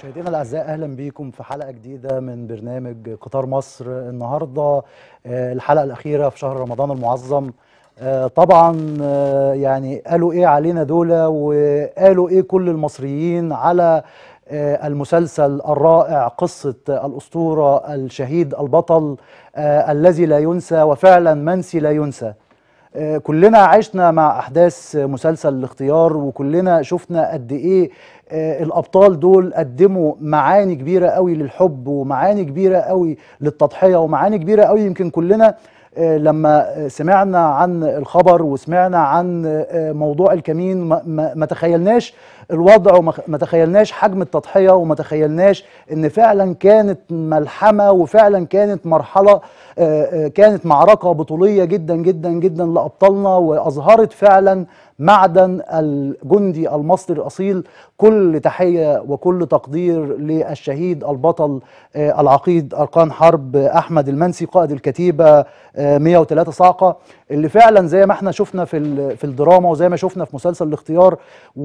مشاهدينا الاعزاء اهلا بيكم في حلقه جديده من برنامج قطار مصر النهارده آه، الحلقه الاخيره في شهر رمضان المعظم آه، طبعا آه، يعني قالوا ايه علينا دول وقالوا ايه كل المصريين على آه، المسلسل الرائع قصه الاسطوره الشهيد البطل آه، الذي لا ينسى وفعلا منسي لا ينسى آه، كلنا عشنا مع احداث مسلسل الاختيار وكلنا شفنا قد ايه آه، الابطال دول قدموا معاني كبيره قوي للحب ومعاني كبيره قوي للتضحيه ومعاني كبيره قوي يمكن كلنا آه، لما آه، سمعنا عن الخبر وسمعنا عن آه، موضوع الكمين ما- ما ما تخيلناش الوضع وما ما تخيلناش حجم التضحيه وما تخيلناش ان فعلا كانت ملحمه وفعلا كانت مرحله آه، آه، كانت معركه بطوليه جدا جدا جدا لابطالنا واظهرت فعلا معدن الجندي المصري الاصيل كل تحيه وكل تقدير للشهيد البطل آه، العقيد اركان حرب احمد المنسي قائد الكتيبه آه، 103 صاعقه اللي فعلا زي ما احنا شفنا في ال- في الدراما وزي ما شفنا في مسلسل الاختيار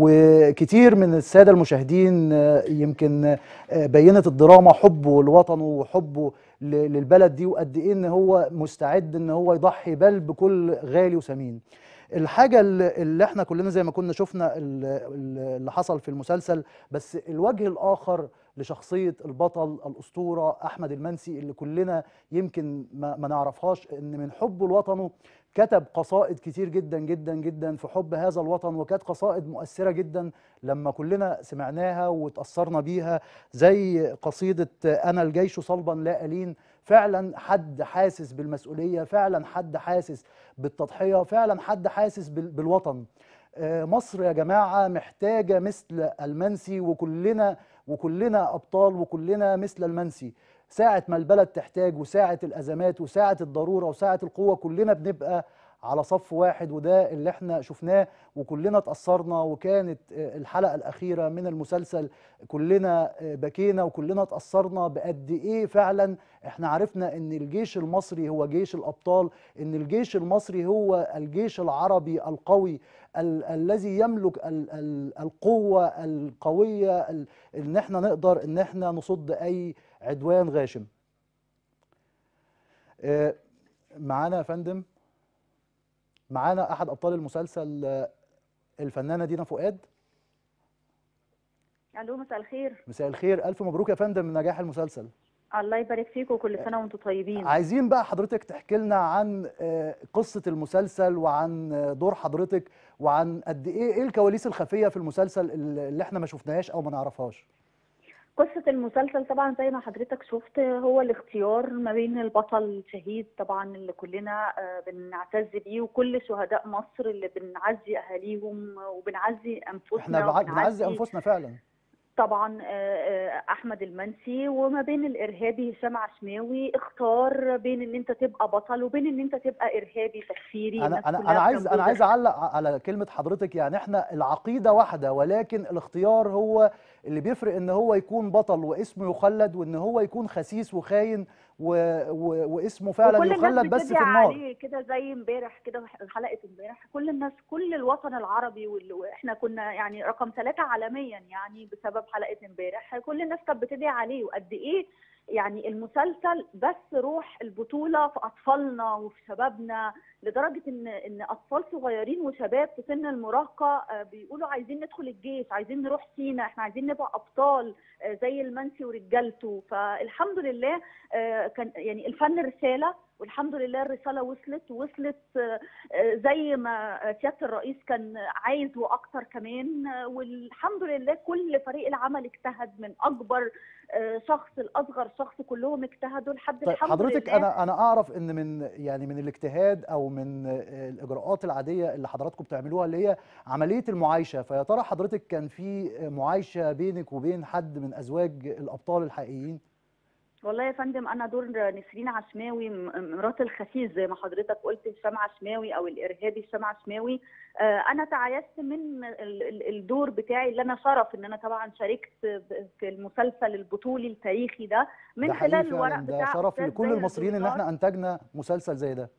وكتير من الساده المشاهدين آه، يمكن آه، بينت الدراما حبه لوطنه وحبه ل- للبلد دي وقد ايه ان هو مستعد ان هو يضحي بل بكل غالي وثمين الحاجة اللي اللي احنا كلنا زي ما كنا شفنا ال- ال- اللي حصل في المسلسل بس الوجه الآخر لشخصية البطل الأسطورة أحمد المنسي اللي كلنا يمكن ما, ما نعرفهاش إن من حبه لوطنه كتب قصائد كتير جدا جدا جدا في حب هذا الوطن وكانت قصائد مؤثرة جدا لما كلنا سمعناها وتأثرنا بيها زي قصيدة أنا الجيش صلبا لا ألين فعلا حد حاسس بالمسؤولية فعلا حد حاسس بالتضحية فعلا حد حاسس بال- بالوطن آه، مصر يا جماعة محتاجة مثل المنسي وكلنا وكلنا أبطال وكلنا مثل المنسي ساعة ما البلد تحتاج وساعة الأزمات وساعة الضرورة وساعة القوة كلنا بنبقى على صف واحد وده اللي احنا شفناه وكلنا اتأثرنا وكانت آه، الحلقة الأخيرة من المسلسل كلنا آه، بكينا وكلنا اتأثرنا بقد ايه فعلا احنا عرفنا ان الجيش المصري هو جيش الأبطال ان الجيش المصري هو الجيش العربي القوي ال الذي يملك ال ال القوة القوية ال ان احنا نقدر ان احنا نصد اي عدوان غاشم آه، معانا يا فندم معانا احد ابطال المسلسل آه، الفنانة دينا فؤاد الو مساء الخير مساء الخير الف مبروك يا فندم من نجاح المسلسل الله يبارك فيكم وكل سنه وانتم طيبين عايزين بقى حضرتك تحكي لنا عن آه، قصة المسلسل وعن آه، دور حضرتك وعن قد ايه ايه الكواليس الخفية في المسلسل اللي اللي احنا ما شفناهاش او ما نعرفهاش قصه المسلسل طبعا زي ما حضرتك شفت هو الاختيار ما بين البطل الشهيد طبعا اللي كلنا آه، بنعتز بيه وكل شهداء مصر اللي بنعزي اهاليهم وبنعزي انفسنا احنا بع- بنعزي وبنعزي انفسنا فعلا طبعا آه، آه، احمد المنسي وما بين الارهابي هشام عشماوي اختار بين ان انت تبقى بطل وبين ان انت تبقى ارهابي تكفيري انا الناس انا كلها انا عايز انا بتنبذ عايز اعلق على كلمه حضرتك يعني احنا العقيده واحده ولكن الاختيار هو اللي بيفرق ان هو يكون بطل واسمه يخلد وان هو يكون خسيس وخاين و... و... واسمه فعلا وكل الناس يخلد بس في بتدعي النار عليه كده زي امبارح كده حلقه امبارح كل الناس كل الوطن العربي وال- واحنا كنا يعني رقم ثلاثة عالميا يعني بسبب حلقه امبارح كل الناس كانت بتدعي عليه وقد ايه يعني المسلسل بس روح البطوله في اطفالنا وفي شبابنا لدرجه ان ان اطفال صغيرين وشباب في سن المراهقه آه، بيقولوا عايزين ندخل الجيش عايزين نروح سينا احنا عايزين نبقى ابطال آه، زي المنسي ورجالته فالحمد لله آه، كان يعني الفن رساله والحمد لله الرساله وصلت وصلت آه، آه، زي ما سياده الرئيس كان عايز واكتر كمان آه، والحمد لله كل فريق العمل اجتهد من اكبر آه، شخص لاصغر شخص كلهم اجتهدوا لحد طيب الحمد حضرتك لله انا انا اعرف ان من يعني من الاجتهاد او من آه، الاجراءات العاديه اللي حضراتكم بتعملوها اللي هي عمليه المعايشه فيا ترى حضرتك كان في معايشه بينك وبين حد من ازواج الابطال الحقيقيين والله يا فندم انا دور نسرين عشماوي م- مرات الخسيس زي ما حضرتك قلت هشام عشماوي او الارهابي هشام عشماوي آه، انا تعايشت من ال- ال- الدور بتاعي اللي انا شرف ان انا طبعا شاركت ب- في المسلسل البطولي التاريخي ده من ده حقيقي خلال فعلا الورق ده بتاع شرف أستاذ لكل زاهر المصريين ان الدولار. احنا انتجنا مسلسل زي ده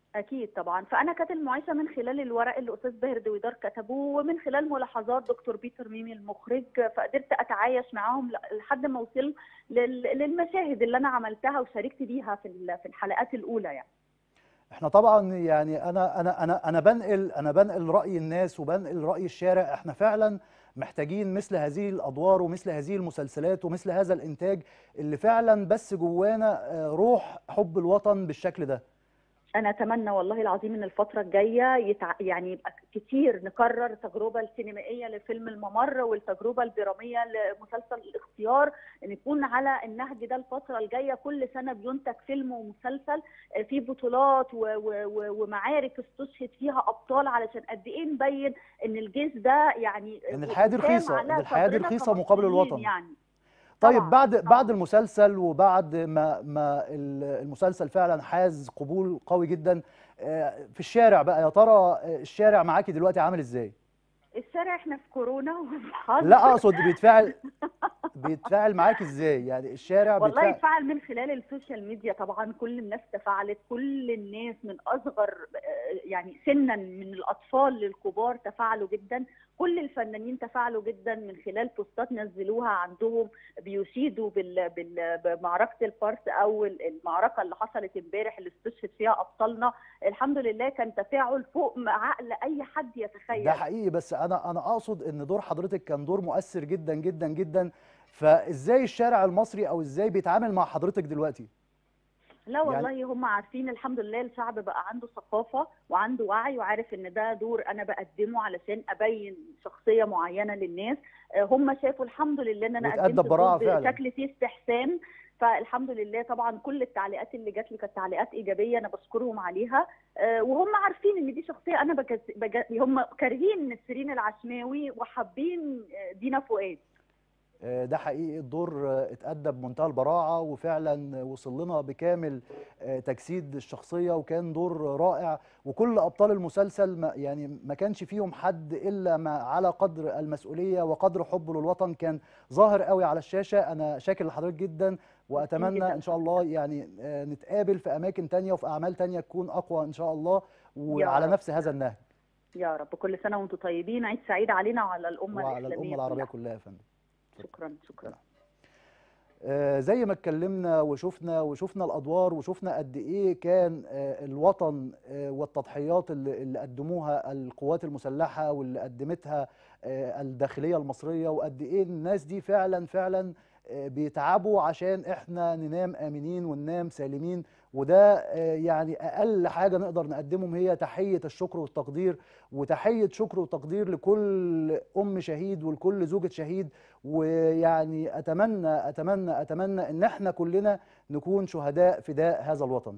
اكيد طبعا فانا كانت المعايشه من خلال الورق اللي استاذ باهر دويدار كتبه ومن خلال ملاحظات دكتور بيتر ميمي المخرج فقدرت اتعايش معاهم ل- لحد ما وصلت لل- للمشاهد اللي انا عملتها وشاركت بيها في ال- في الحلقات الاولى يعني احنا طبعا يعني انا انا انا انا بنقل انا بنقل راي الناس وبنقل راي الشارع احنا فعلا محتاجين مثل هذه الادوار ومثل هذه المسلسلات ومثل هذا الانتاج اللي فعلا بس جوانا آه، روح حب الوطن بالشكل ده انا اتمنى والله العظيم ان الفتره الجايه يتع... يعني يبقى كتير نكرر التجربه السينمائيه لفيلم الممر والتجربه الدراميه لمسلسل الاختيار نكون على النهج ده الفتره الجايه كل سنه بينتج فيلم ومسلسل آه، فيه بطولات و... و... و... ومعارك استشهد فيها ابطال علشان قد ايه نبين ان الجيش ده يعني إن الحياة دي وسام رخيصة، على إن الحياة دي صدرنا رخيصة مقابل كمصريين الوطن. يعني طيب طبعاً، بعد طبعاً. بعد المسلسل وبعد ما ما ال- المسلسل فعلا حاز قبول قوي جدا آه، في الشارع بقى يا ترى آه، الشارع معاكي دلوقتي عامل ازاي؟ الشارع احنا في كورونا وفي حظر. لا اقصد بيتفاعل بيتفاعل معاكي ازاي؟ يعني الشارع والله بيتفاعل اتفاعل من خلال السوشيال ميديا طبعا كل الناس تفاعلت كل الناس من اصغر آه، يعني سنا من الاطفال للكبار تفاعلوا جدا كل الفنانين تفاعلوا جدا من خلال بوستات نزلوها عندهم بيشيدوا بال... بال... بمعركه الفارس او المعركه اللي حصلت امبارح اللي استشهد فيها ابطالنا الحمد لله كان تفاعل فوق ما عقل اي حد يتخيل ده حقيقي بس انا انا اقصد ان دور حضرتك كان دور مؤثر جدا جدا جدا فازاي الشارع المصري او ازاي بيتعامل مع حضرتك دلوقتي؟ لا والله هم عارفين الحمد لله الشعب بقى عنده ثقافة وعنده وعي وعارف ان ده دور انا بقدمه علشان ابين شخصية معينة للناس آه، هم شافوا الحمد لله ان انا واتأدى قدمت ببراعة الدور فعلا. بشكل فيه استحسان فالحمد لله طبعا كل التعليقات اللي جات لي كانت تعليقات ايجابيه انا بشكرهم عليها آه، وهم عارفين ان دي شخصيه انا بجز... بج... هم كارهين نسرين العشماوي وحابين آه، دينا فؤاد آه، ده حقيقي الدور آه، اتأدى بمنتهى البراعة وفعلا وصل لنا بكامل آه، تجسيد الشخصية وكان دور رائع وكل أبطال المسلسل ما يعني ما كانش فيهم حد إلا ما على قدر المسؤولية وقدر حبه للوطن كان ظاهر قوي على الشاشة أنا شاكر لحضرتك جدا وأتمنى جداً. إن شاء الله يعني آه، نتقابل في أماكن تانية وفي أعمال تانية تكون أقوى إن شاء الله وعلى رب. نفس هذا النهج يا رب كل سنه وانتم طيبين عيد سعيد علينا وعلى الامه وعلى الاسلاميه الأمة العربية كلها. كلها يا فندم شكرا شكرا آه، زي ما اتكلمنا وشفنا وشفنا الادوار وشفنا قد ايه كان آه، الوطن آه، والتضحيات اللي اللي قدموها القوات المسلحه واللي قدمتها آه، الداخليه المصريه وقد ايه الناس دي فعلا فعلا آه، بيتعبوا عشان احنا ننام امنين وننام سالمين وده آه، يعني اقل حاجه نقدر نقدمهم هي تحيه الشكر والتقدير وتحيه شكر وتقدير لكل ام شهيد ولكل زوجة شهيد ويعني اتمنى اتمنى اتمنى ان احنا كلنا نكون شهداء فداء هذا الوطن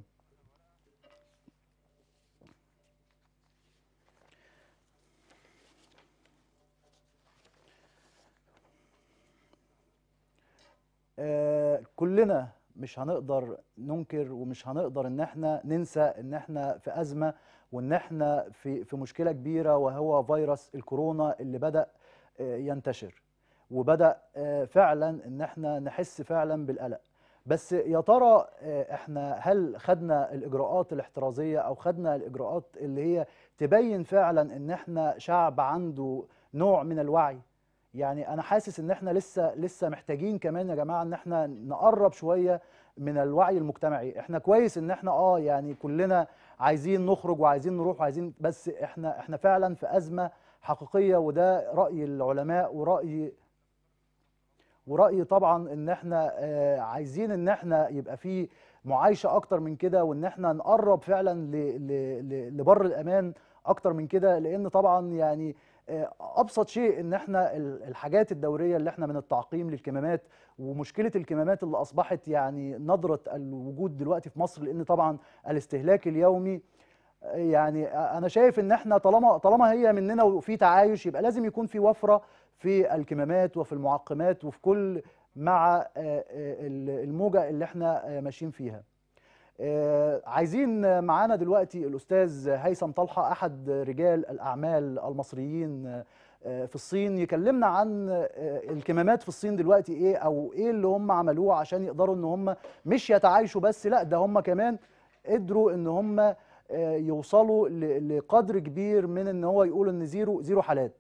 آه، كلنا مش هنقدر ننكر ومش هنقدر ان احنا ننسى ان احنا في ازمه وان احنا في في مشكله كبيره وهو فيروس الكورونا اللي بدا آه، ينتشر وبدا آه، فعلا ان احنا نحس فعلا بالقلق بس يا ترى آه، احنا هل خدنا الاجراءات الاحترازيه او خدنا الاجراءات اللي هي تبين فعلا ان احنا شعب عنده نوع من الوعي يعني انا حاسس ان احنا لسه لسه محتاجين كمان يا جماعه ان احنا نقرب شويه من الوعي المجتمعي احنا كويس ان احنا اه يعني كلنا عايزين نخرج وعايزين نروح وعايزين بس احنا احنا فعلا في ازمه حقيقيه وده راي العلماء وراي ورأيي طبعا ان احنا آه، عايزين ان احنا يبقى في معايشة اكتر من كده وان احنا نقرب فعلا ل- ل- ل- لبر الامان اكتر من كده لان طبعا يعني آه، ابسط شيء ان احنا ال- الحاجات الدورية اللي احنا من التعقيم للكمامات ومشكلة الكمامات اللي اصبحت يعني نظرة الوجود دلوقتي في مصر لان طبعا الاستهلاك اليومي يعني انا شايف ان احنا طالما طالما هي مننا وفي تعايش يبقى لازم يكون في وفره في الكمامات وفي المعقمات وفي كل مع آه، آه، الموجه اللي احنا آه، ماشيين فيها. آه، عايزين معانا دلوقتي الاستاذ هيثم طلحه احد رجال الاعمال المصريين آه، آه، في الصين يكلمنا عن آه، الكمامات في الصين دلوقتي ايه او ايه اللي هم عملوه عشان يقدروا ان هم مش يتعايشوا بس لا ده هم كمان قدروا ان هم آه، يوصلوا ل- لقدر كبير من ان هو يقول ان زيرو زيرو حالات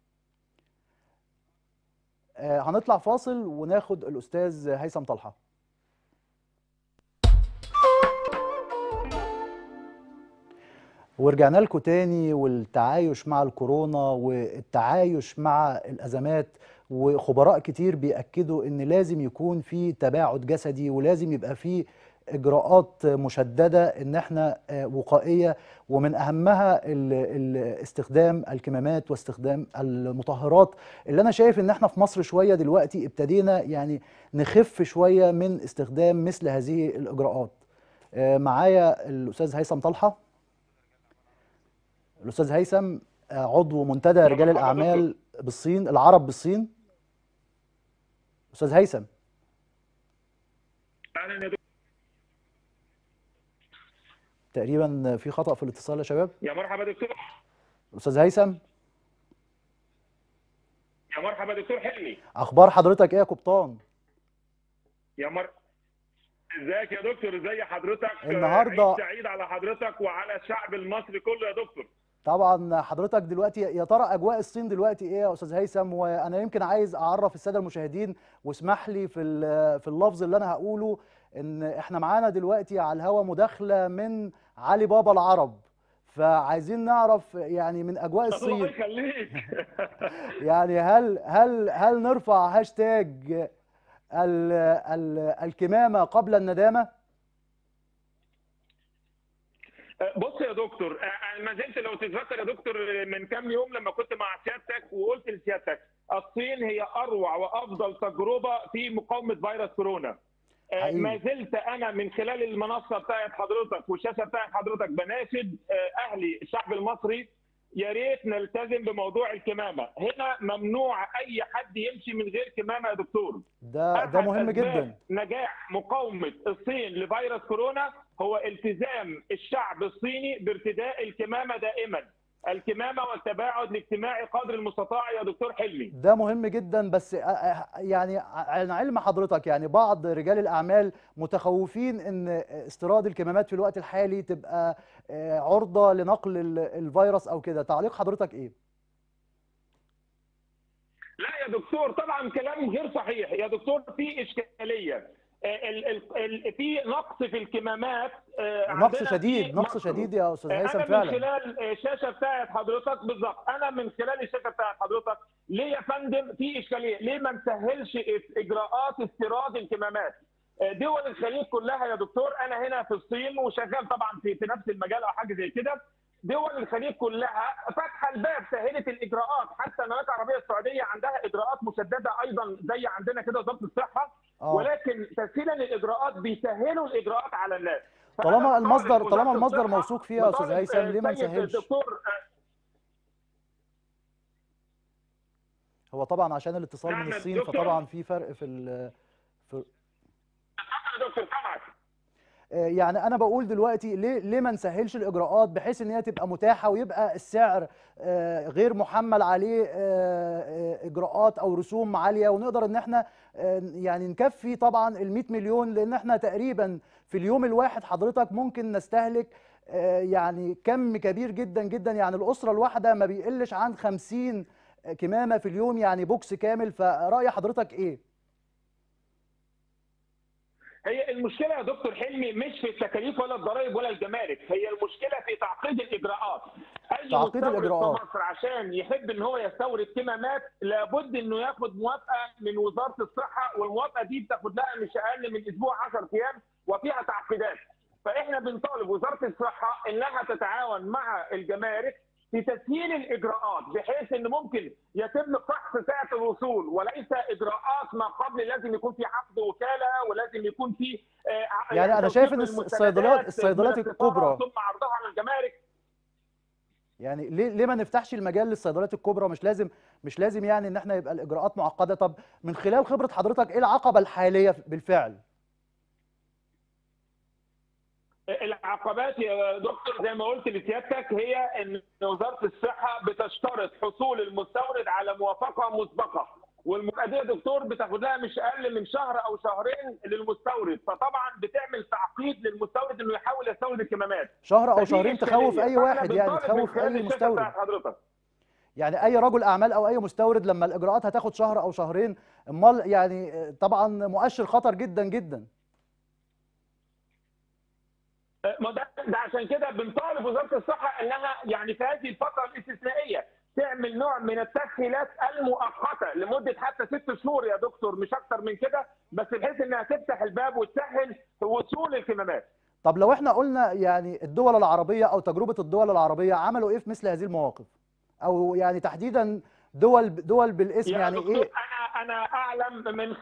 آه، هنطلع فاصل وناخد الاستاذ هيثم طلحه ورجعنا لكم تاني والتعايش مع الكورونا والتعايش مع الازمات وخبراء كتير بيأكدوا ان لازم يكون في تباعد جسدي ولازم يبقى في اجراءات مشدده ان احنا آه، وقائيه ومن اهمها ال- ال- استخدام الكمامات واستخدام المطهرات اللي انا شايف ان احنا في مصر شويه دلوقتي ابتدينا يعني نخف شويه من استخدام مثل هذه الاجراءات آه، معايا الاستاذ هيثم طلحه الاستاذ هيثم آه، عضو منتدى رجال الاعمال بالصين العرب بالصين استاذ هيثم اهلا يا دكتور تقريبا في خطأ في الاتصال يا شباب يا مرحبا دكتور استاذ هيثم يا مرحبا دكتور حلمي اخبار حضرتك ايه يا قبطان يا مر ازيك يا دكتور ازي حضرتك النهاردة- عيد سعيد على حضرتك وعلى الشعب المصري كله يا دكتور طبعا حضرتك دلوقتي يا ترى اجواء الصين دلوقتي ايه يا استاذ هيثم وانا يمكن عايز اعرف الساده المشاهدين واسمح لي في ال- في اللفظ اللي انا هقوله ان احنا معانا دلوقتي على الهوا مداخله من علي بابا العرب فعايزين نعرف يعني من اجواء الله الصين يخليك يعني هل هل هل نرفع هاشتاج ال ال الكمامه قبل الندامه بص يا دكتور انا ما زلت لو تتذكر يا دكتور من كام يوم لما كنت مع سيادتك وقلت لسيادتك الصين هي اروع وافضل تجربه في مقاومه فيروس كورونا آه، حقيقي. ما زلت انا من خلال المنصه بتاعت حضرتك والشاشه بتاعت حضرتك بناشد آه، اهلي الشعب المصري يا ريت نلتزم بموضوع الكمامه هنا ممنوع اي حد يمشي من غير كمامه يا دكتور ده ده أحد مهم أسباب جدا نجاح مقاومة الصين لفيروس كورونا هو التزام الشعب الصيني بارتداء الكمامة دائما الكمامة والتباعد الاجتماعي قدر المستطاع يا دكتور حلمي ده مهم جدا بس آه، آه، يعني عن علم حضرتك يعني بعض رجال الاعمال متخوفين ان استيراد الكمامات في الوقت الحالي تبقى آه، عرضه لنقل ال- الفيروس او كده تعليق حضرتك ايه لا يا دكتور طبعا كلام غير صحيح يا دكتور في إشكالية آه، ال- ال- ال- في نقص في الكمامات آه، نقص عندنا في شديد نقص مصر. شديد يا استاذ هيثم انا من فعلا خلال الشاشه بتاعت حضرتك بالظبط انا من خلال الشاشه بتاعت حضرتك ليه يا فندم في اشكاليه ليه ما نسهلش اجراءات استيراد الكمامات دول الخليج كلها يا دكتور انا هنا في الصين وشغال طبعا في في نفس المجال او حاجه زي كده دول الخليج كلها فاتحه الباب سهلت الاجراءات حتى المملكه العربيه السعوديه عندها اجراءات مشدده ايضا زي عندنا كده وزاره الصحه اه ولكن تسهيلا للاجراءات بيسهلوا الاجراءات على الناس طالما فأنا المصدر طالب طالما وزارة المصدر الصحة موثوق فيها يا استاذ وطالب، هيثم ليه ما السيد نسهلش الدكتور هو طبعا عشان الاتصال نعم من يا الصين دكتور. فطبعا في فرق في ال في اتفضل يا دكتور سامعك آه، يعني انا بقول دلوقتي ليه ليه ما نسهلش الاجراءات بحيث ان هي تبقى متاحه ويبقى السعر آه، غير محمل عليه آه، آه، اجراءات او رسوم عاليه ونقدر ان احنا آه، يعني نكفي طبعا ال 100 مليون لان احنا تقريبا في اليوم الواحد حضرتك ممكن نستهلك آه، يعني كم كبير جدا جدا يعني الاسره الواحده ما بيقلش عن 50 كمامه في اليوم يعني بوكس كامل فرأي حضرتك ايه؟ هي المشكله يا دكتور حلمي مش في التكاليف ولا الضرائب ولا الجمارك هي المشكله في تعقيد الاجراءات اي تعقيد مستورد الإجراءات. في مصر عشان يحب ان هو يستورد كمامات لابد انه ياخد موافقه من وزاره الصحه والموافقه دي بتاخد لها مش اقل من اسبوع 10 ايام وفيها تعقيدات فاحنا بنطالب وزاره الصحه انها تتعاون مع الجمارك في تسهيل الاجراءات بحيث ان ممكن يتم فحص ساعه الوصول وليس اجراءات ما قبل لازم يكون في عقد وكاله ولازم يكون في آه، يعني أنا توثيق شايف إن للمستندات الصيدليات- الصيدليات من السفارة الكبرى. ثم عرضها على الجمارك يعني ليه ليه ما نفتحش المجال للصيدليات الكبرى مش لازم مش لازم يعني ان احنا يبقى الاجراءات معقده طب من خلال خبره حضرتك ايه العقبه الحاليه بالفعل العقبات يا دكتور زي ما قلت لسيادتك هي ان وزاره الصحه بتشترط حصول المستورد على موافقه مسبقه والمكافاه دي يا دكتور بتاخد لها مش اقل من شهر او شهرين للمستورد فطبعا بتعمل تعقيد للمستورد انه يحاول يستورد الكمامات شهر او فدي شهرين إشكالية. تخوف اي فإحنا واحد يعني بنطالب من تخوف خلال اي الشركة مستورد بتاعت حضرتك يعني اي رجل اعمال او اي مستورد لما الاجراءات هتاخد شهر او شهرين امال يعني طبعا مؤشر خطر جدا جدا ما ده ده عشان كده بنطالب وزاره الصحه انها يعني في هذه الفتره الاستثنائيه تعمل نوع من التسهيلات المؤقته لمده حتى ست شهور يا دكتور مش اكتر من كده بس بحيث انها تفتح الباب وتسهل وصول الكمامات. طب لو احنا قلنا يعني الدول العربيه او تجربه الدول العربيه عملوا ايه في مثل هذه المواقف او يعني تحديدا دول دول بالاسم يا يعني دكتور ايه انا انا اعلم من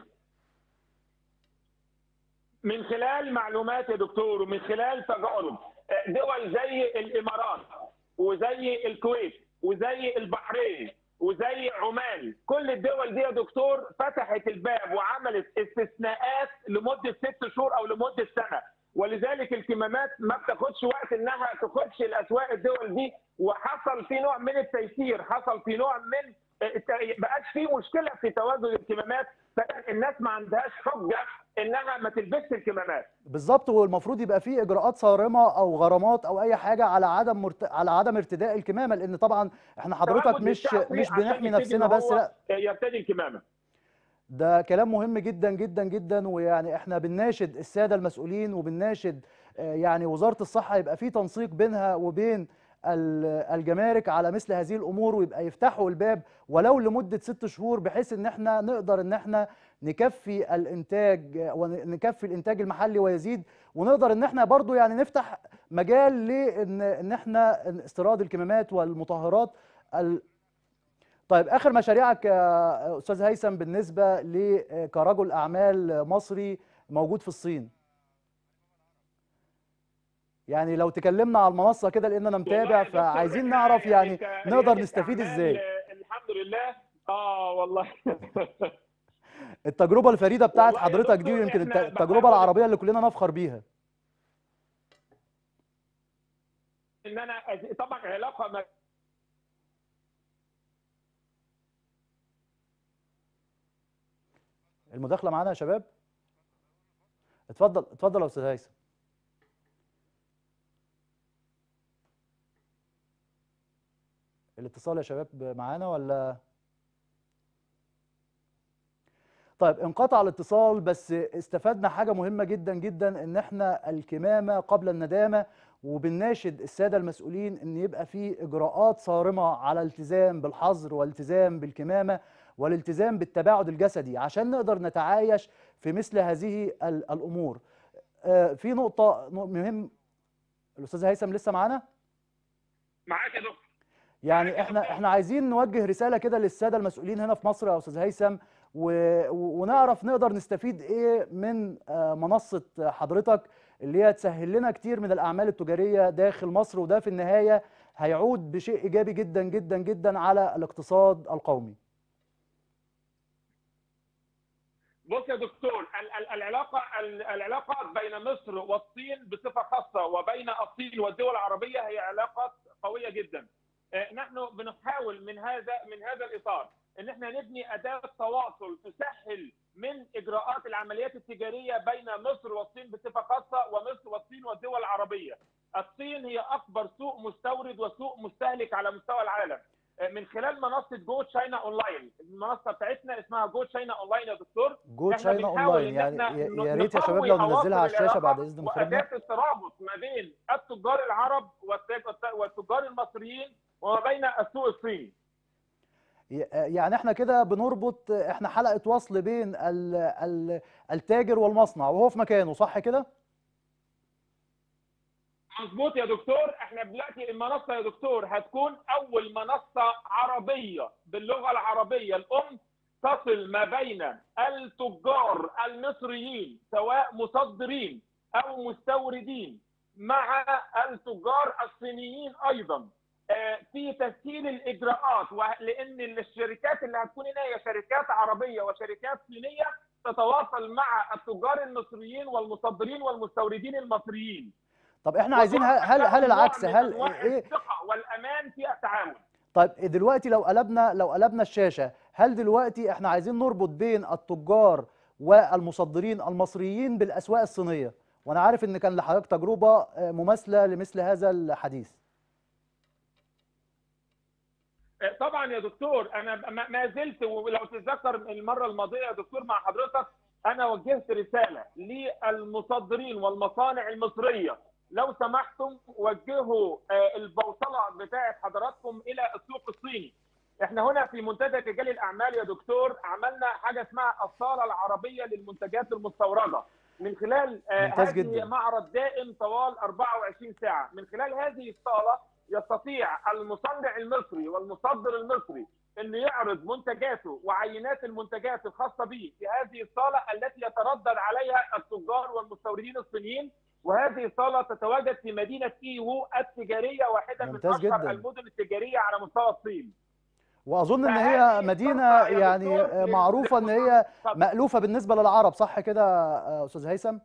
من خلال معلومات يا دكتور ومن خلال تجارب دول زي الامارات وزي الكويت وزي البحرين وزي عمان كل الدول دي يا دكتور فتحت الباب وعملت استثناءات لمده ست شهور او لمده سنه ولذلك الكمامات ما بتاخدش وقت انها تخش الاسواق الدول دي وحصل في نوع من التيسير حصل في نوع من بقاش في مشكله في تواجد الكمامات فالناس ما عندهاش حجه انها ما تلبسش الكمامات بالظبط والمفروض يبقى فيه اجراءات صارمه او غرامات او اي حاجه على عدم مرت... على عدم ارتداء الكمامه لان طبعا احنا حضرتك تواجد مش الشعبي مش عشان بنحمي يبتدي نفسنا إن بس هو لا يرتدي الكمامه ده كلام مهم جدا جدا جدا ويعني احنا بنناشد الساده المسؤولين وبنناشد آه، يعني وزاره الصحه يبقى في تنسيق بينها وبين ال- الجمارك على مثل هذه الامور ويبقى يفتحوا الباب ولو لمده ست شهور بحيث ان احنا نقدر ان احنا نكفي الانتاج آه، ونكفي الانتاج المحلي ويزيد ونقدر ان احنا برضو يعني نفتح مجال لان ان احنا استيراد الكمامات والمطهرات ال- طيب اخر مشاريعك يا استاذ هيثم بالنسبه ل كرجل اعمال مصري موجود في الصين يعني لو تكلمنا على المنصه كده لان انا متابع والله يا دكتور فعايزين إحنا نعرف يعني ك- نقدر ريادة نستفيد أعمال، ازاي آه، الحمد لله اه والله التجربه الفريده بتاعت والله يا حضرتك دي دكتور ويمكن إحنا الت- التجربه بنحاول- العربيه اللي كلنا نفخر بيها ان انا أز- طبعا علاقه ما المداخله معانا يا شباب اتفضل اتفضل يا استاذ هيثم الاتصال يا شباب معانا ولا طيب انقطع الاتصال بس استفدنا حاجة مهمة جدا جدا ان احنا الكمامة قبل الندامة وبنناشد السادة المسؤولين ان يبقى في اجراءات صارمة على الالتزام بالحظر والالتزام بالكمامة والالتزام بالتباعد الجسدي عشان نقدر نتعايش في مثل هذه ال- الامور آه، في نقطة نق- مهم الاستاذ هيثم لسه معانا معاك يا دكتور يعني احنا احنا عايزين نوجه رساله كده للساده المسؤولين هنا في مصر يا استاذ هيثم و- و- ونعرف نقدر نستفيد ايه من آه، منصه حضرتك اللي هي تسهل لنا كتير من الاعمال التجاريه داخل مصر وده في النهايه هيعود بشيء ايجابي جدا جدا جدا على الاقتصاد القومي. بص يا دكتور ال- ال- العلاقه ال- العلاقات بين مصر والصين بصفه خاصه وبين الصين والدول العربيه هي علاقات قويه جدا. آه، نحن بنحاول من هذا من هذا الاطار ان احنا نبني اداه تواصل تسهل من اجراءات العمليات التجاريه بين مصر والصين بصفه خاصه ومصر والصين والدول العربيه. الصين هي اكبر سوق مستورد وسوق مستهلك على مستوى العالم. آه، من خلال منصه جو تشاينا اونلاين، المنصه بتاعتنا اسمها جو تشاينا اونلاين يا دكتور جو احنا تشاينا بنحاول اونلاين إن يعني إحنا يا يا ريت يا شباب نقوي لو ننزلها على أواصر الشاشه بعد العلاقة اذن مخرجنا. وأداة الترابط ما بين التجار العرب والت- والتجار المصريين وما بين السوق الصيني. يعني احنا كده بنربط احنا حلقه وصل بين ال ال التاجر والمصنع وهو في مكانه صح كده؟ مظبوط يا دكتور احنا دلوقتي المنصه يا دكتور هتكون اول منصه عربيه باللغه العربيه الام تصل ما بين التجار المصريين سواء مصدرين او مستوردين مع التجار الصينيين ايضا آه، في تسهيل الاجراءات وه- لان الشركات اللي هتكون هنا هي شركات عربيه وشركات صينيه تتواصل مع التجار المصريين والمصدرين والمستوردين المصريين طب احنا عايزين هل هل, هل العكس هل أنواع ايه الثقه والامان في التعامل طيب دلوقتي لو قلبنا لو قلبنا الشاشه هل دلوقتي احنا عايزين نربط بين التجار والمصدرين المصريين بالاسواق الصينيه وانا عارف ان كان لحضرتك تجربه آه، مماثله لمثل هذا الحديث طبعا يا دكتور انا ما- ما زلت ولو تتذكر المره الماضيه يا دكتور مع حضرتك انا وجهت رساله للمصدرين والمصانع المصريه لو سمحتم وجهوا آه، البوصله بتاعه حضراتكم الى السوق الصيني. احنا هنا في منتدى رجال الاعمال يا دكتور عملنا حاجه اسمها الصاله العربيه للمنتجات المستورده من خلال آه، ممتاز هذه جداً. معرض دائم طوال 24 ساعه من خلال هذه الصاله يستطيع المصنع المصري والمصدر المصري انه يعرض منتجاته وعينات المنتجات الخاصه به في هذه الصاله التي يتردد عليها التجار والمستوردين الصينيين وهذه الصاله تتواجد في مدينه ايوو التجاريه واحده من ممتاز اشهر جداً. المدن التجاريه على مستوى الصين. واظن ان فهذه هي مدينه الفرصة يا يعني دكتور آه، معروفه ان هي اتفضل. مألوفه بالنسبه للعرب صح كده آه، استاذ هيثم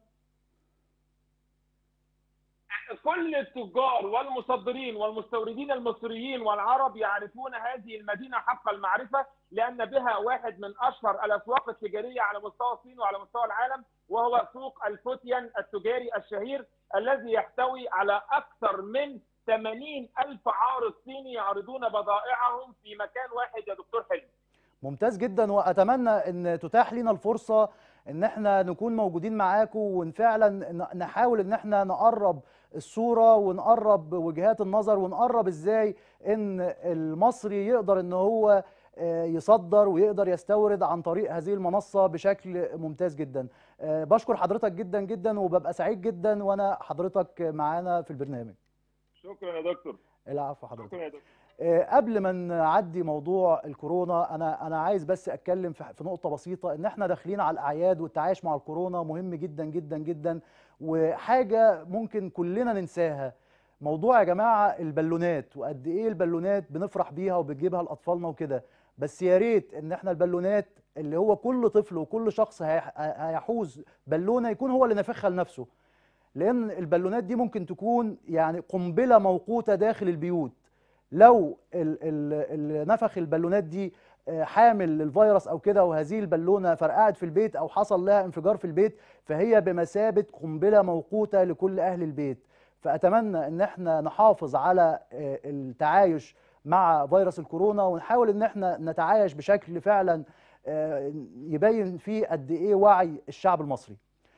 كل التجار والمصدرين والمستوردين المصريين والعرب يعرفون هذه المدينة حق المعرفة لأن بها واحد من أشهر الأسواق التجارية على مستوى الصين وعلى مستوى العالم وهو سوق الفوتيان التجاري الشهير الذي يحتوي على أكثر من 80 ألف عارض صيني يعرضون بضائعهم في مكان واحد يا دكتور حلمي ممتاز جدا واتمنى ان تتاح لنا الفرصه ان احنا نكون موجودين معاكم وان فعلا ن- نحاول ان احنا نقرب الصوره ونقرب وجهات النظر ونقرب ازاي ان المصري يقدر ان هو آه، يصدر ويقدر يستورد عن طريق هذه المنصه بشكل ممتاز جدا آه، بشكر حضرتك جدا جدا وببقى سعيد جدا وانا حضرتك معانا في البرنامج شكرا يا دكتور العفو حضرتك شكرا يا دكتور آه، قبل ما نعدي موضوع الكورونا انا انا عايز بس اتكلم في في نقطه بسيطه ان احنا داخلين على الاعياد والتعايش مع الكورونا مهم جدا جدا جدا وحاجه ممكن كلنا ننساها موضوع يا جماعه البالونات وقد ايه البالونات بنفرح بيها وبنجيبها لاطفالنا وكده بس يا ريت ان احنا البالونات اللي هو كل طفل وكل شخص هيح- هيحوز بالونه يكون هو اللي نافخها لنفسه لان البالونات دي ممكن تكون يعني قنبله موقوته داخل البيوت لو ال- ال- اللي نفخ البالونات دي آه، حامل للفيروس او كده وهذه البالونه فرقعت في البيت او حصل لها انفجار في البيت فهي بمثابه قنبله موقوته لكل اهل البيت فاتمنى ان احنا نحافظ على آه، التعايش مع فيروس الكورونا ونحاول ان احنا نتعايش بشكل فعلا آه، يبين فيه قد ايه وعي الشعب المصري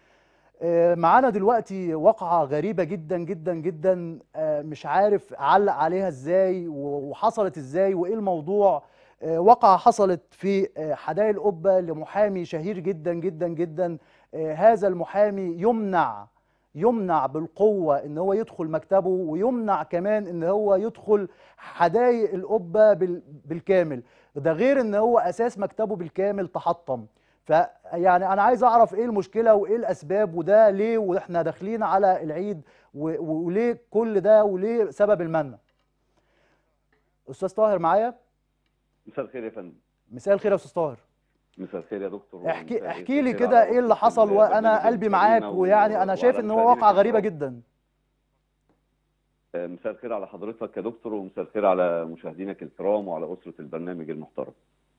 آه، معانا دلوقتي واقعة غريبة جدا جدا جدا آه، مش عارف أعلق عليها ازاي و- وحصلت ازاي وايه الموضوع آه، واقعة حصلت في آه، حدائق القبة لمحامي شهير جدا جدا جدا آه، هذا المحامي يمنع يمنع بالقوة ان هو يدخل مكتبه ويمنع كمان ان هو يدخل حدائق القبة بال- بالكامل ده غير ان هو اساس مكتبه بالكامل تحطم فيعني انا عايز اعرف ايه المشكله وايه الاسباب وده ليه واحنا داخلين على العيد و- و- وليه كل ده وليه سبب المنع استاذ طاهر معايا مساء الخير يا فندم مساء الخير يا استاذ طاهر مساء الخير يا دكتور احكي ومساء احكي لي الخير كده على ايه اللي أسرة حصل البرنامج وانا قلبي معاك الكريمة ويعني انا شايف وعلى ان هو مشاهدينك واقعه غريبه الكرام. جدا آه، مساء الخير على حضرتك يا دكتور ومساء الخير على مشاهدينك الكرام وعلى أسرة البرنامج المحترم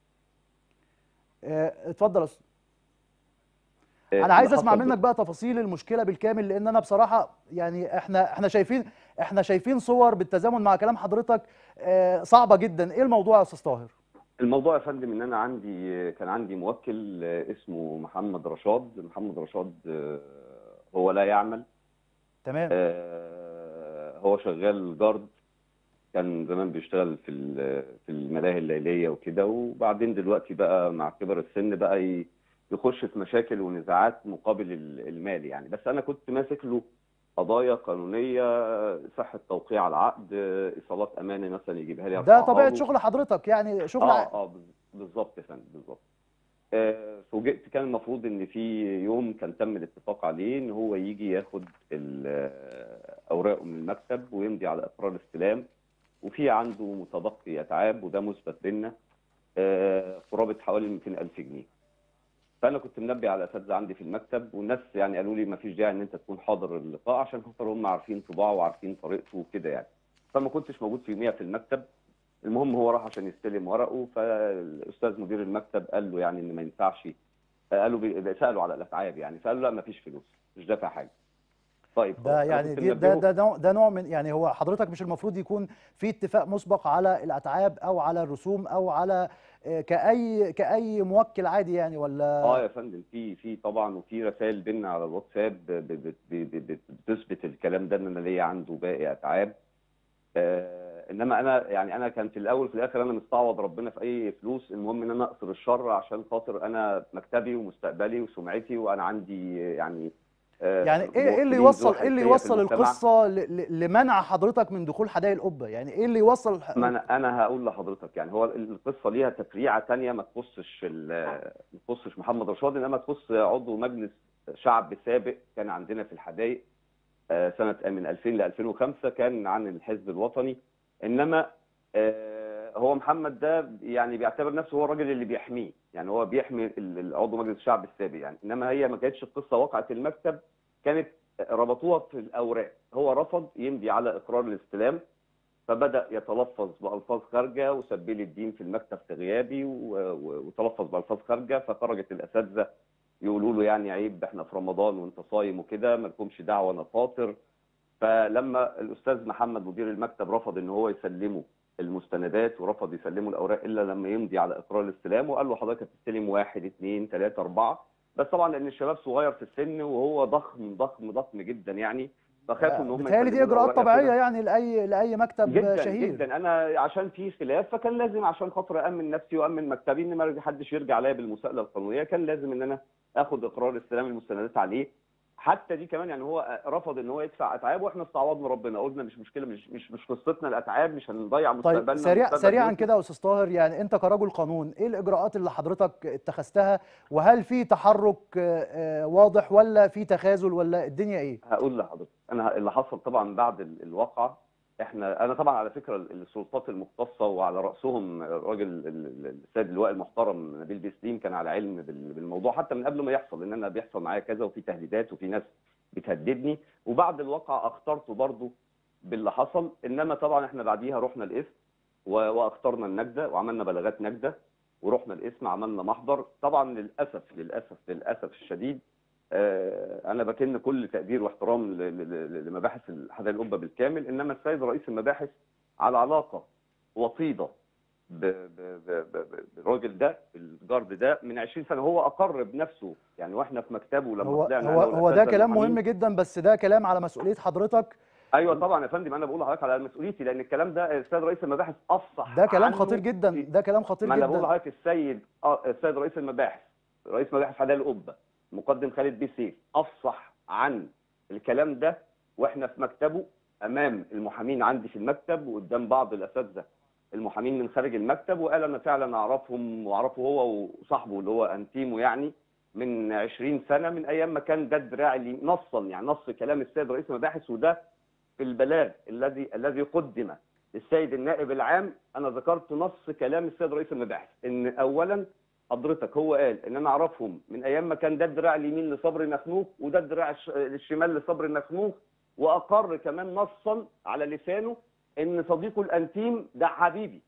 آه، اتفضل يا أستاذ. آه، انا عايز اللي اسمع حصل منك بقى تفاصيل المشكله بالكامل لان انا بصراحه يعني احنا احنا شايفين احنا شايفين صور بالتزامن مع كلام حضرتك آه، صعبه جدا ايه الموضوع يا استاذ طاهر الموضوع يا فندم ان انا عندي كان عندي موكل آه، اسمه محمد رشاد محمد رشاد آه، هو لا يعمل تمام آه، هو شغال جارد كان زمان بيشتغل في ال- في الملاهي الليليه وكده وبعدين دلوقتي بقى مع كبر السن بقى ي- يخش في مشاكل ونزاعات مقابل ال- المال يعني بس انا كنت ماسك له قضايا قانونيه صحه توقيع على العقد ايصالات امانه مثلا يجيبها لي ده أرفعها طبيعه له. شغل حضرتك يعني شغل اه اه بز- بالظبط يا فندم بالظبط آه، فوجئت كان المفروض ان في يوم كان تم الاتفاق عليه ان هو يجي ياخد ال- آه، اوراقه من المكتب ويمضي على اقرار استلام وفي عنده متبقي اتعاب وده مثبت بينا آه، قرابه حوالي 200000 جنيه فانا كنت منبه على اساتذه عندي في المكتب والناس يعني قالوا لي ما فيش داعي ان انت تكون حاضر اللقاء عشان خاطر هم عارفين طباعه وعارفين طريقته وكده يعني فما كنتش موجود في يوميها في المكتب المهم هو راح عشان يستلم ورقه فالاستاذ مدير المكتب قال له يعني ان ما ينفعش قالوا بي- سالوا على الاتعاب يعني فقال له لا ما فيش فلوس مش دافع حاجه طيب ده خلاص. أنا يعني كنت دي ده منبهه- ده نوع ده نوع من يعني هو حضرتك مش المفروض يكون في اتفاق مسبق على الاتعاب او على الرسوم او على آه، كاي كاي موكل عادي يعني ولا اه يا فندم في في طبعا وفي رسائل بينا على الواتساب ب- ب- ب- ب- بتثبت الكلام ده ان انا ليا عنده باقي اتعاب آه انما انا يعني انا كان في الاول في الاخر انا مستعوض ربنا في اي فلوس المهم ان انا اقصر الشر عشان خاطر انا مكتبي ومستقبلي وسمعتي وانا عندي يعني آه يعني ايه ايه اللي موكلين يوصل ذو ايه اللي حيثية في يوصل المجتمع. القصه ل- ل- لمنع حضرتك من دخول حدائق القبه يعني ايه اللي يوصل الح- ما انا انا هقول لحضرتك يعني هو القصه ليها تفريعه تانية ما تخصش ال- ما تخصش محمد رشاد انما تخص عضو مجلس شعب سابق كان عندنا في الحدائق آه، سنه من 2000 ل 2005 كان عن الحزب الوطني انما آه، هو محمد ده يعني بيعتبر نفسه هو الراجل اللي بيحميه يعني هو بيحمي ال- ال- عضو مجلس الشعب السابق يعني انما هي ما كانتش القصه وقعت المكتب كانت ربطوها في الاوراق هو رفض يمضي على اقرار الاستلام فبدا يتلفظ بالفاظ خارجه وسب لي الدين في المكتب في غيابي و- و- وتلفظ بالفاظ خارجه فخرجت الاساتذه يقولوا له يعني عيب احنا في رمضان وانت صايم وكده ما لكمش دعوه انا فاطر فلما الاستاذ محمد مدير المكتب رفض ان هو يسلمه المستندات ورفض يسلمه الاوراق الا لما يمضي على اقرار الاستلام وقال له حضرتك هتستلم واحد اثنين ثلاثه اربعه بس طبعا لان الشباب صغير في السن وهو ضخم ضخم ضخم جدا يعني فخافوا ان هم بتهيألي دي يسلموا اجراءات الأوراق طبيعيه كده. يعني لاي لاي مكتب جدا شهير جدا انا عشان في خلاف فكان لازم عشان خاطر امن نفسي وامن مكتبي ان ما حدش يرجع عليا بالمساءله القانونيه كان لازم ان انا اخد اقرار استلام المستندات عليه حتى دي كمان يعني هو رفض ان هو يدفع اتعاب واحنا استعوضنا ربنا قلنا مش مشكله مش مش مش قصتنا الاتعاب مش هنضيع مستقبلنا طيب سريع ومستقبل سريعا بيوتنا. كده يا استاذ طاهر يعني انت كرجل قانون ايه الاجراءات اللي حضرتك اتخذتها وهل في تحرك آه، آه، واضح ولا في تخاذل ولا الدنيا ايه هقول لحضرتك انا اللي حصل طبعا بعد ال- الواقعه احنا انا طبعا على فكره السلطات المختصه وعلى راسهم الراجل ال- ال- السيد اللواء المحترم نبيل بيسليم كان على علم بال- بالموضوع حتى من قبل ما يحصل ان انا بيحصل معايا كذا وفي تهديدات وفي ناس بتهددني وبعد الواقعه اخترته برضو باللي حصل انما طبعا احنا بعديها رحنا القسم و- واخترنا النجده وعملنا بلاغات نجده ورحنا القسم عملنا محضر طبعا للاسف للاسف للاسف الشديد آه، انا بكن كل تقدير واحترام ل- ل- ل- لمباحث حدائق القبه بالكامل انما السيد رئيس المباحث على علاقه وطيده ب- ب- ب- ب- بالراجل ده الجارد ده من 20 سنه هو اقر بنفسه يعني واحنا في مكتبه لما هو طلعنا هو أنا هو ده والأساتذة كلام المحامين. مهم جدا بس ده كلام على مسؤوليه حضرتك ايوه طبعا يا فندم انا بقول لحضرتك على مسؤوليتي لان الكلام ده السيد رئيس المباحث افصح ده كلام عنه خطير جدا في- ده كلام خطير ما انا بقول جدا لحضرتك السيد آه، السيد رئيس المباحث رئيس مباحث حدائق القبه مقدم خالد بيه سيف افصح عن الكلام ده واحنا في مكتبه امام المحامين عندي في المكتب وقدام بعض الاساتذه المحامين من خارج المكتب وقال انا فعلا اعرفهم واعرفه هو وصاحبه اللي هو انتيمو يعني من 20 سنه من ايام ما كان ده الدراع اللي نصا يعني نص كلام السيد رئيس المباحث وده في البلاغ الذي الذي قدم للسيد النائب العام انا ذكرت نص كلام السيد رئيس المباحث ان اولا حضرتك هو قال ان انا اعرفهم من ايام ما كان ده الدراع اليمين لصبري نخنوخ وده الدراع الش- الشمال لصبري نخنوخ واقر كمان نصا على لسانه ان صديقه الانتيم ده حبيبي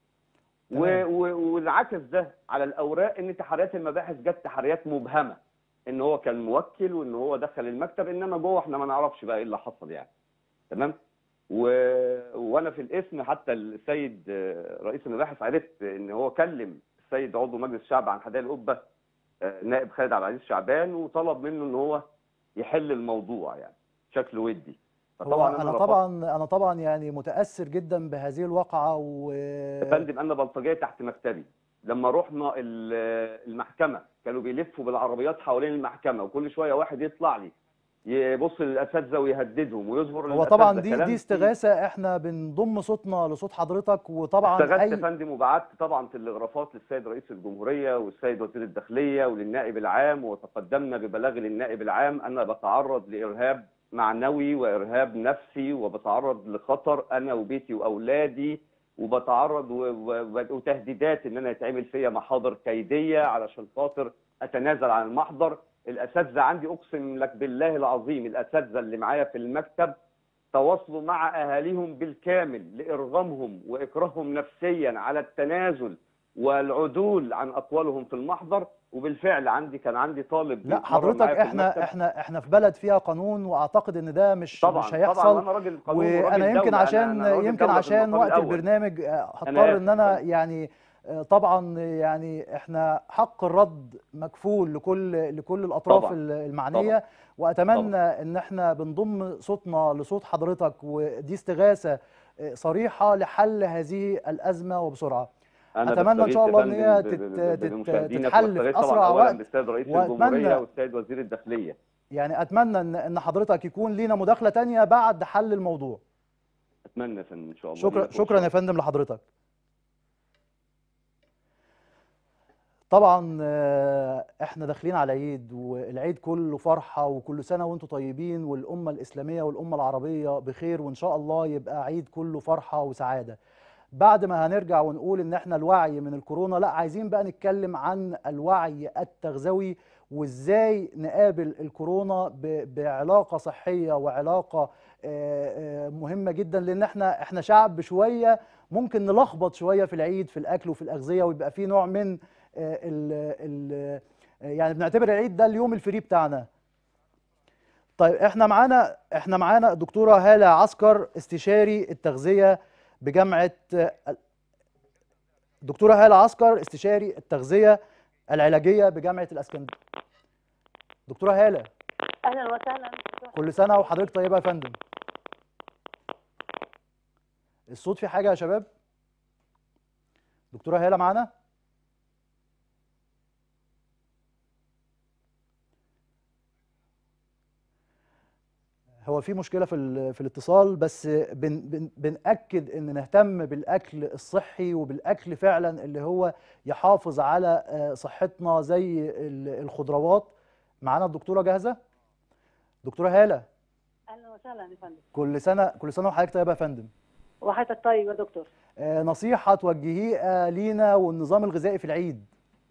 و- تمام. و- والعكس ده على الاوراق ان تحريات المباحث جت تحريات مبهمه ان هو كان موكل وان هو دخل المكتب انما جوه احنا ما نعرفش بقى ايه اللي حصل يعني تمام و... وانا في الاسم حتى السيد آه، رئيس المباحث عرفت ان هو كلم السيد عضو مجلس الشعب عن حدائق القبه آه، نائب خالد عبد العزيز شعبان وطلب منه ان هو يحل الموضوع يعني بشكل ودي هو انا رفضت. طبعا انا طبعا يعني متاثر جدا بهذه الواقعه و يا فندم انا بلطجيه تحت مكتبي لما رحنا ال- المحكمه كانوا بيلفوا بالعربيات حوالين المحكمه وكل شويه واحد يطلع لي يبص للاساتذه ويهددهم ويظهر هو للأساتذة طبعا دي كلام دي استغاثه احنا بنضم صوتنا لصوت حضرتك وطبعا اشتغلت يا اي فندم وبعت طبعا تلغرافات للسيد رئيس الجمهوريه والسيد وزير الداخليه وللنائب العام وتقدمنا ببلاغ للنائب العام انا بتعرض لارهاب معنوي وارهاب نفسي وبتعرض لخطر انا وبيتي واولادي وبتعرض و- و- وتهديدات ان انا يتعمل فيا محاضر كيديه علشان خاطر اتنازل عن المحضر الاساتذه عندي اقسم لك بالله العظيم الاساتذه اللي معايا في المكتب تواصلوا مع اهاليهم بالكامل لارغامهم واكراههم نفسيا على التنازل والعدول عن اقوالهم في المحضر وبالفعل عندي كان عندي طالب لا بيتمرن حضرتك معايا في احنا المكتب. احنا احنا في بلد فيها قانون واعتقد ان ده مش طبعا مش هيحصل طبعا انا راجل قانون وراجل وانا يمكن دولة. عشان أنا أنا راجل يمكن دولة في عشان المقام وقت الأول. البرنامج آه، أنا هضطر ان آسف. انا يعني آه، طبعا يعني احنا حق الرد مكفول لكل لكل الاطراف طبعا. ال- المعنيه طبعا. واتمنى ان احنا بنضم صوتنا لصوت حضرتك ودي استغاثه آه، صريحه لحل هذه الازمه وبسرعه أنا أتمنى إن شاء الله إن بستغيث هي ب- ب- تت- ب- تت- بمشاهدينك تتحل وبستغيث في طبعا أسرع أولاً وقت. بالسيد رئيس وأتمنى- الجمهورية والسيد وزير الداخلية يعني اتمنى ان ان حضرتك يكون لينا مداخله تانية بعد حل الموضوع أتمنى يا فندم إن شاء الله شكرا لينا شكرا يا فرصة. فندم لحضرتك طبعا آه، احنا داخلين على عيد والعيد كله فرحه وكل سنه وانتم طيبين والامه الاسلاميه والامه العربيه بخير وان شاء الله يبقى عيد كله فرحه وسعاده بعد ما هنرجع ونقول ان احنا الوعي من الكورونا لا عايزين بقى نتكلم عن الوعي التغذوي وازاي نقابل الكورونا ب- بعلاقه صحيه وعلاقه آه، آه، مهمه جدا لان احنا احنا شعب شويه ممكن نلخبط شويه في العيد في الاكل وفي الاغذيه ويبقى في نوع من آه، ال ال يعني بنعتبر العيد ده اليوم الفري بتاعنا طيب احنا معانا احنا معانا دكتوره هاله عسكر استشاري التغذيه بجامعه دكتوره هاله عسكر استشاري التغذيه العلاجيه بجامعه الاسكندريه دكتوره هاله اهلا وسهلا كل سنه وحضرتك طيبه يا فندم الصوت في حاجه يا شباب دكتوره هاله معانا هو في مشكله في ال- في الاتصال بس بن بن بنأكد ان نهتم بالاكل الصحي وبالاكل فعلا اللي هو يحافظ على آه، صحتنا زي ال- الخضروات معانا الدكتوره جاهزه دكتوره هاله اهلا وسهلا يا فندم كل سنه كل سنه وحضرتك طيبه يا فندم وحضرتك طيب يا دكتور آه، نصيحه توجهيها لينا والنظام الغذائي في العيد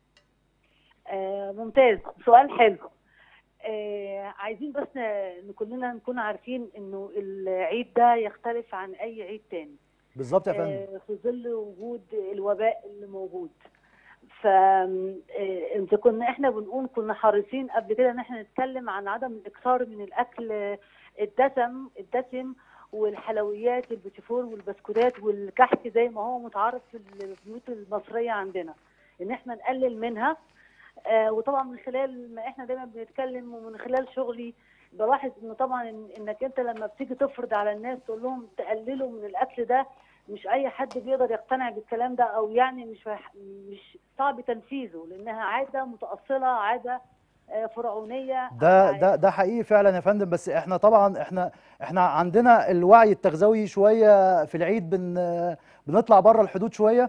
آه ممتاز سؤال حلو آه عايزين بس ن- كلنا نكون عارفين انه العيد ده يختلف عن اي عيد تاني بالظبط يا فندم آه في ظل وجود الوباء اللي موجود ف آه، انت كنا احنا بنقول كنا حريصين قبل كده ان احنا نتكلم عن عدم الاكثار من الاكل آه، الدسم الدسم والحلويات البوتيفور والبسكوتات والكحك زي ما هو متعارف في البيوت المصريه عندنا ان احنا نقلل منها آه وطبعا من خلال ما احنا دايما بنتكلم ومن خلال شغلي بلاحظ انه طبعا إن انك انت لما بتيجي تفرض على الناس تقول لهم تقللوا من الاكل ده مش اي حد بيقدر يقتنع بالكلام ده او يعني مش مش صعب تنفيذه لانها عاده متاصله عاده آه، فرعونيه ده ده ده حقيقي فعلا يا فندم بس احنا طبعا احنا احنا عندنا الوعي التغذوي شويه في العيد بن بنطلع بره الحدود شويه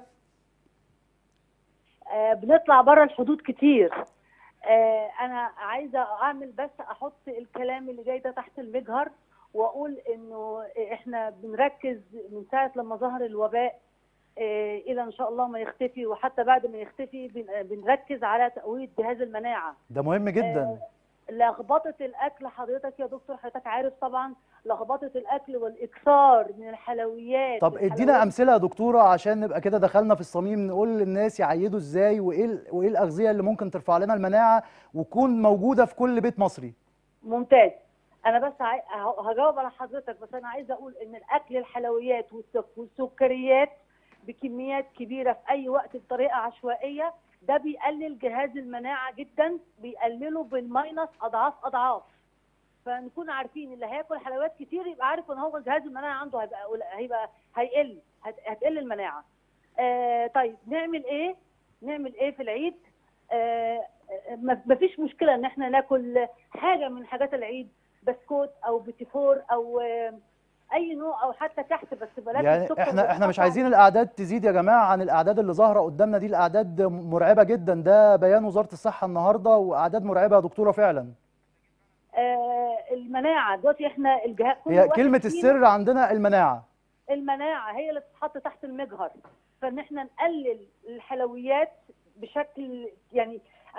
آه، بنطلع بره الحدود كتير آه، انا عايزه اعمل بس احط الكلام اللي جاي ده تحت المجهر واقول انه احنا بنركز من ساعه لما ظهر الوباء آه، الى ان شاء الله ما يختفي وحتى بعد ما يختفي بن- بنركز على تقويه جهاز المناعه ده مهم جدا لخبطه الاكل حضرتك يا دكتور حضرتك عارف طبعا لخبطه الاكل والاكثار من الحلويات طب ادينا والحلويات امثله يا دكتوره عشان نبقى كده دخلنا في الصميم نقول للناس يعيدوا ازاي وايه ال- وايه الاغذيه اللي ممكن ترفع لنا المناعه وتكون موجوده في كل بيت مصري ممتاز انا بس عاي... ه- هجاوب على حضرتك بس انا عايزه اقول ان الاكل الحلويات والسك... والسكريات بكميات كبيره في اي وقت بطريقه عشوائيه ده بيقلل جهاز المناعه جدا بيقلله بالماينس اضعاف اضعاف فنكون عارفين اللي هياكل حلويات كتير يبقى عارف ان هو جهاز المناعه عنده هيبقى قل- هيبقى هيقل هت... هتقل المناعه آه طيب نعمل ايه نعمل ايه في العيد آه ما ما فيش مشكله ان احنا ناكل حاجه من حاجات العيد بسكوت او بيتيفور او آه، اي نوع او حتى كحك بس بلاش يعني السكر احنا احنا مش والقطع. عايزين الاعداد تزيد يا جماعه عن الاعداد اللي ظاهره قدامنا دي الاعداد مرعبه جدا ده بيان وزاره الصحه النهارده واعداد مرعبه يا دكتوره فعلا آه المناعه دلوقتي احنا الجهاز كل هي واحد كلمه فينا- السر عندنا المناعه المناعه هي اللي بتتحط تحت المجهر فان احنا نقلل الحلويات بشكل يعني أنا-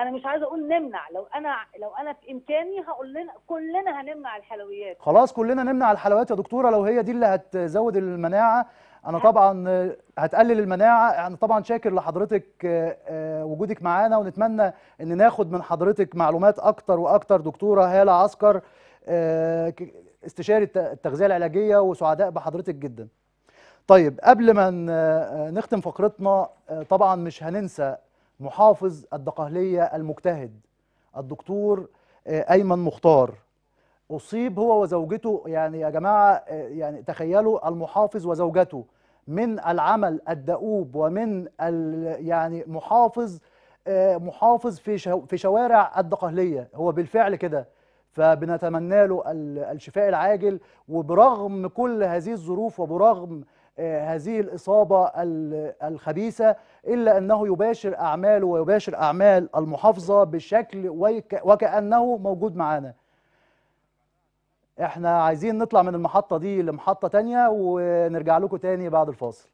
انا مش عايزه اقول نمنع لو انا لو انا في امكاني هقول لنا كلنا هنمنع الحلويات خلاص كلنا نمنع الحلويات يا دكتوره لو هي دي اللي هتزود المناعه انا طبعا آه، هتقلل المناعه انا طبعا شاكر لحضرتك آه، آه، وجودك معانا ونتمنى ان ناخد من حضرتك معلومات اكتر واكتر دكتوره هاله عسكر آه، ك- استشاري الت- التغذيه العلاجيه وسعداء بحضرتك جدا طيب قبل ما ن- آه، نختم فقرتنا آه، طبعا مش هننسى محافظ الدقهليه المجتهد الدكتور آه، ايمن مختار أصيب هو وزوجته يعني يا جماعة آه، يعني تخيلوا المحافظ وزوجته من العمل الدؤوب ومن ال- يعني محافظ آه، محافظ في شو- في شوارع الدقهلية هو بالفعل كده فبنتمنى له ال- الشفاء العاجل وبرغم كل هذه الظروف وبرغم آه، هذه الإصابة ال- الخبيثة إلا أنه يباشر أعماله ويباشر أعمال المحافظة بشكل ويك- وكأنه موجود معانا احنا عايزين نطلع من المحطة دي لمحطة تانية ونرجع لكم تاني بعد الفاصل